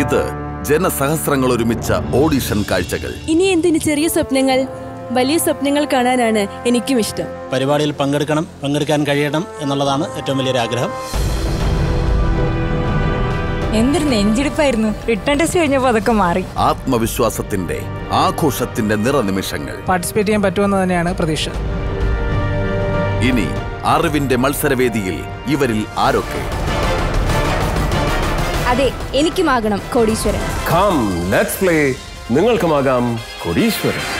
ഇത് ജനസഹസ്രങ്ങൾ ഒരുമിച്ച ഓഡിഷൻ കാഴ്ചകൾ ഇനി എന്തിന് ചെറിയ സ്വപ്നങ്ങൾ വലിയ സ്വപ്നങ്ങൾ കാണാനാണ് എനിക്കും ഇഷ്ടം പരിപാടിയിൽ പങ്കെടുക്കണം പങ്കെടുക്കാൻ കഴിയണം എന്നുള്ളതാണ് ഏറ്റവും വലിയൊരു ആഗ്രഹം എന്തൊരു നെഞ്ചിടിപ്പായിരുന്നു റിട്ടേൺ ടെസ്റ്റ് കഴിഞ്ഞപ്പോൾ അതൊക്കെ മാറി ആത്മവിശ്വാസത്തിന്റെ ആഘോഷത്തിന്റെ നിറനിമിഷങ്ങൾ പാർട്ടിസിപ്പേറ്റ് ചെയ്യാൻ പറ്റുമെന്ന് തന്നെയാണ് പ്രതീക്ഷ ഇനി അറിവിന്റെ മത്സരവേദിയിൽ ഇവരിൽ ആരൊക്കെ അതെ എനിക്കുമാകണം കോടീശ്വരൻ കം ലെറ്റ്സ് പ്ലേ നിങ്ങൾക്കുമാകാം കൊടീശ്വരൻ